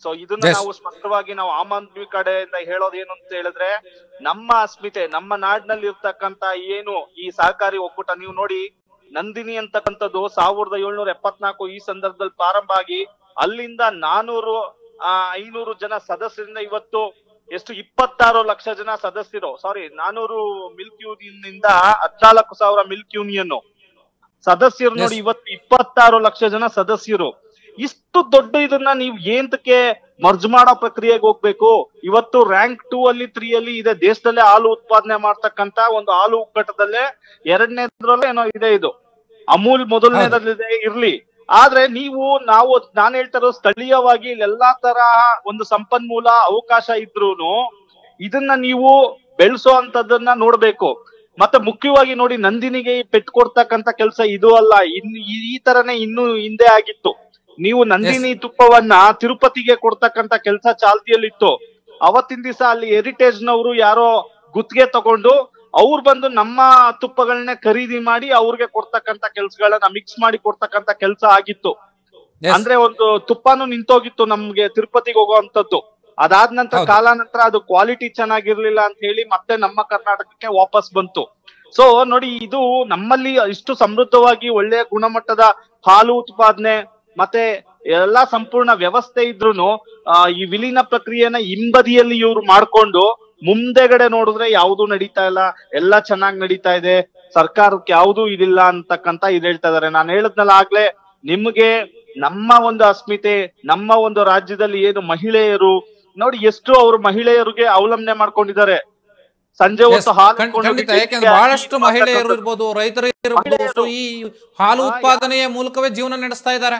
So ಇದನ್ನ Yes. ನಾವು ಸ್ಪಷ್ಟವಾಗಿ ನಾವು ಆಮ್ ಆದ್ಮಿ ಕಡೆಯಿಂದ ಹೇಳೋದು ಏನು ಅಂತ ಹೇಳಿದ್ರೆ ನಮ್ಮ ಅಸ್ಮಿತೆ ನಮ್ಮ ನಾಡಿನಲ್ಲಿ ಇರ್ತಕ್ಕಂತ ಏನು ಈ ಸಹಕಾರಿ ಒಕ್ಕೂಟ ನೀವು ನೋಡಿ ನಂದಿನಿ ಅಂತಕ್ಕಂಥದ್ದು ಸಾವಿರದ ಏಳ್ನೂರ ಎಪ್ಪತ್ನಾಲ್ಕು ಈ ಸಂದರ್ಭದಲ್ಲಿ ಪ್ರಾರಂಭ ಆಗಿ ಅಲ್ಲಿಂದ ನಾನೂರು ಆ ಐನೂರು ಜನ ಸದಸ್ಯರಿಂದ ಇವತ್ತು ಎಷ್ಟು ಇಪ್ಪತ್ತಾರು ಲಕ್ಷ ಜನ ಸದಸ್ಯರು ಸಾರಿ ನಾನೂರು ಮಿಲ್ಕ್ ಯೂನಿಯನ್ ಇಂದ ಹದ್ನಾಲ್ಕು ಸಾವಿರ ಮಿಲ್ಕ್ ಯೂನಿಯನ್ ಸದಸ್ಯರು ನೋಡಿ Yes. ಇವತ್ತು ಇಪ್ಪತ್ತಾರು ಲಕ್ಷ ಜನ ಸದಸ್ಯರು ಇಷ್ಟು ದೊಡ್ಡ ಇದನ್ನ ನೀವು ಏಂತಕ್ಕೆ ಮರ್ಜ್ ಮಾಡೋ ಪ್ರಕ್ರಿಯೆಗೆ ಹೋಗ್ಬೇಕು ಇವತ್ತು ರ್ಯಾಂಕ್ ಟೂ ಅಲ್ಲಿ ತ್ರೀ ಅಲ್ಲಿ ಇದೆ ದೇಶದಲ್ಲೇ ಹಾಲು ಉತ್ಪಾದನೆ ಮಾಡ್ತಕ್ಕಂತ ಒಂದು ಹಾಲು ಒಕ್ಕೂಟದಲ್ಲೇ ಎರಡನೇದ್ರಲ್ಲೇ ಏನೋ ಇದೆ ಇದು ಅಮೂಲ್ ಮೊದಲನೇದಲ್ಲಿದೆ ಇರ್ಲಿ ಆದ್ರೆ ನೀವು ನಾವು ನಾನ್ ಹೇಳ್ತಾ ಇರೋದು ಸ್ಥಳೀಯವಾಗಿ ಇಲ್ಲೆಲ್ಲಾ ತರಹ ಒಂದು ಸಂಪನ್ಮೂಲ ಅವಕಾಶ ಇದ್ರೂನು ಇದನ್ನ ನೀವು ಬೆಳೆಸೋ ಅಂತದನ್ನ ನೋಡ್ಬೇಕು ಮತ್ತೆ ಮುಖ್ಯವಾಗಿ ನೋಡಿ ನಂದಿನಿಗೆ ಈ ಪೆಟ್ಟು ಕೊಡ್ತಕ್ಕಂತ ಕೆಲಸ ಇದು ಅಲ್ಲ ಇನ್ ಈ- ಈ ತರನೇ ಇನ್ನು ಹಿಂದೆ ಆಗಿತ್ತು ನೀವು ನಂದಿನಿ ತುಪ್ಪವನ್ನ ತಿರುಪತಿಗೆ ಕೊಡ್ತಕ್ಕಂತ ಕೆಲಸ ಚಾಲ್ತಿಯಲ್ಲಿತ್ತು ಅವತ್ತಿನ ದಿವಸ ಅಲ್ಲಿ ಹೆರಿಟೇಜ್ ನವರು ಯಾರೋ ಗುತ್ತಿಗೆ ತಗೊಂಡು ಅವ್ರು ಬಂದು ನಮ್ಮ ತುಪ್ಪಗಳನ್ನ ಖರೀದಿ ಮಾಡಿ ಅವ್ರಿಗೆ ಕೊಡ್ತಕ್ಕಂತ ಕೆಲ್ಸಗಳನ್ನ ಮಿಕ್ಸ್ ಮಾಡಿ ಕೊಡ್ತಕ್ಕಂತ ಕೆಲಸ ಆಗಿತ್ತು Yes. ಅಂದ್ರೆ ಒಂದು ತುಪ್ಪನೂ ನಿಂತೋಗಿತ್ತು ನಮ್ಗೆ ತಿರುಪತಿಗೆ ಹೋಗುವಂತದ್ದು ಅದಾದ ನಂತರ ಹೌದು. ಕಾಲಾನಂತರ ಅದು ಕ್ವಾಲಿಟಿ ಚೆನ್ನಾಗಿರ್ಲಿಲ್ಲ ಅಂತ ಹೇಳಿ ಮತ್ತೆ ನಮ್ಮ ಕರ್ನಾಟಕಕ್ಕೆ ವಾಪಸ್ ಬಂತು ಸೊ ನೋಡಿ ಇದು ನಮ್ಮಲ್ಲಿ ಇಷ್ಟು ಸಮೃದ್ಧವಾಗಿ ಒಳ್ಳೆಯ ಗುಣಮಟ್ಟದ ಹಾಲು ಉತ್ಪಾದನೆ ಮತ್ತೆ ಎಲ್ಲಾ ಸಂಪೂರ್ಣ ವ್ಯವಸ್ಥೆ ಇದ್ರೂನು ಆ, ಈ ವಿಲೀನ ಪ್ರಕ್ರಿಯೆನ ಹಿಂಬದಿಯಲ್ಲಿ ಇವ್ರು ಮಾಡ್ಕೊಂಡು ಮುಂದೆಗಡೆ ನೋಡಿದ್ರೆ ಯಾವ್ದು ನಡೀತಾ ಇಲ್ಲ ಎಲ್ಲ ಚೆನ್ನಾಗಿ ನಡೀತಾ ಇದೆ ಸರ್ಕಾರಕ್ಕೆ ಯಾವ್ದು ಇದಿಲ್ಲ ಅಂತಕ್ಕಂತ ಇದ್ ಹೇಳ್ತಾ ಇದಾರೆ ನಾನು ಹೇಳದ್ನಲ್ಲ ಆಗ್ಲೇ ನಿಮ್ಗೆ ನಮ್ಮ ಒಂದು ಅಸ್ಮಿತೆ ನಮ್ಮ ಒಂದು ರಾಜ್ಯದಲ್ಲಿ ಏನು ಮಹಿಳೆಯರು ನೋಡಿ ಎಷ್ಟು ಅವರು ಮಹಿಳೆಯರಿಗೆ ಅವಲಂಬನೆ ಮಾಡ್ಕೊಂಡಿದ್ದಾರೆ ಸಂಜೆ Yes, ಹೊತ್ತು ಹಾಲು ಖಂಡ್- ಕೊಂಡು ಖಂಡಿತ ಬಿಟ್ಟು ಯಾಕೆಂದ್ರೆ ಬಹಳಷ್ಟು ಈ ಮಹಿಳೆಯರು ಮಾಡ್ತಕ್ಕಂಥದ್ದು. ಇರ್ಬೋದು ರೈತರು ಇರ್ಬೋದು ಮಹಿಳೆಯರು. ಸೊ ಈ ಹಾಲು ಆ, ಉತ್ಪಾದನೆಯ ಮೂಲಕವೇ ಜೀವನ ನಡೆಸ್ತಾ ಇದ್ದಾರೆ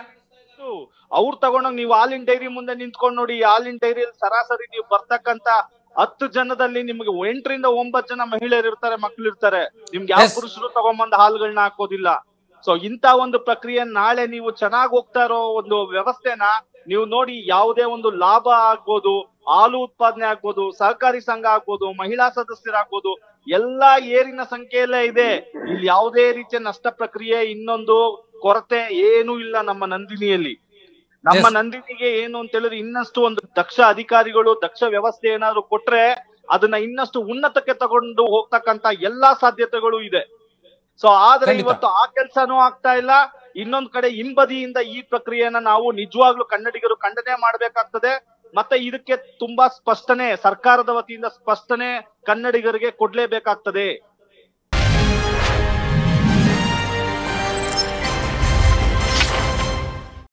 ಅವ್ರು ತಗೊಂಡೋಗ್ ನೀವು ಹಾಲಿನ ಡೈರಿ ಮುಂದೆ ನಿಂತ್ಕೊಂಡು ನೋಡಿ ಈ ಹಾಲಿನ ಡೈರಿಯಲ್ಲಿ ಸರಾಸರಿ ನೀವು ಬರ್ತಕ್ಕಂತ ಹತ್ತು ಜನದಲ್ಲಿ ನಿಮ್ಗೆ ಎಂಟರಿಂದ ಒಂಬತ್ತು ಜನ ಮಹಿಳೆಯರು ಇರ್ತಾರೆ ಮಕ್ಳು ಇರ್ತಾರೆ ನಿಮ್ಗೆ ಯಾವ Yes. ಪುರುಷರು ತಗೊಂಬಂದ್ ಹಾಲುಗಳನ್ನ ಹಾಕೋದಿಲ್ಲ ಸೊ ಇಂತ ಒಂದು ಪ್ರಕ್ರಿಯೆ ನಾಳೆ ನೀವು ಚೆನ್ನಾಗ್ ಹೋಗ್ತಾ ಇರೋ ಒಂದು ವ್ಯವಸ್ಥೆನ ನೀವು ನೋಡಿ ಯಾವುದೇ ಒಂದು ಲಾಭ ಆಗ್ಬೋದು ಹಾಲು ಉತ್ಪಾದನೆ ಆಗ್ಬೋದು ಸಹಕಾರಿ ಸಂಘ ಆಗ್ಬೋದು ಮಹಿಳಾ ಸದಸ್ಯರಾಗ್ಬೋದು ಎಲ್ಲಾ ಏರಿನ ಸಂಖ್ಯೆಯಲ್ಲೇ ಇದೆ ಇಲ್ಲಿ ಯಾವುದೇ ರೀತಿಯ ನಷ್ಟ ಪ್ರಕ್ರಿಯೆ ಇನ್ನೊಂದು ಕೊರತೆ ಏನೂ ಇಲ್ಲ ನಮ್ಮ ನಂದಿನಿಯಲ್ಲಿ ನಮ್ಮ Yes. ನಂದಿನಿಗೆ ಏನು ಅಂತ ಹೇಳಿದ್ರೆ ಇನ್ನಷ್ಟು ಒಂದು ದಕ್ಷ ಅಧಿಕಾರಿಗಳು ದಕ್ಷ ವ್ಯವಸ್ಥೆ ಏನಾದ್ರು ಕೊಟ್ರೆ ಅದನ್ನ ಇನ್ನಷ್ಟು ಉನ್ನತಕ್ಕೆ ತಗೊಂಡು ಹೋಗ್ತಕ್ಕಂತ ಎಲ್ಲಾ ಸಾಧ್ಯತೆಗಳು ಇದೆ ಸೊ ಆದ್ರೆ ಖಂಡಿತ. ಇವತ್ತು ಆ ಕೆಲ್ಸನೂ ಆಗ್ತಾ ಇಲ್ಲ ಇನ್ನೊಂದ್ ಕಡೆ ಹಿಂಬದಿಯಿಂದ ಈ ಪ್ರಕ್ರಿಯೆನ ನಾವು ನಿಜವಾಗ್ಲೂ ಕನ್ನಡಿಗರು ಖಂಡನೆ ಮಾಡ್ಬೇಕಾಗ್ತದೆ ಮತ್ತೆ ಇದಕ್ಕೆ ತುಂಬಾ ಸ್ಪಷ್ಟನೆ ಸರ್ಕಾರದ ವತಿಯಿಂದ ಸ್ಪಷ್ಟನೆ ಕನ್ನಡಿಗರಿಗೆ ಕೊಡ್ಲೇಬೇಕಾಗ್ತದೆ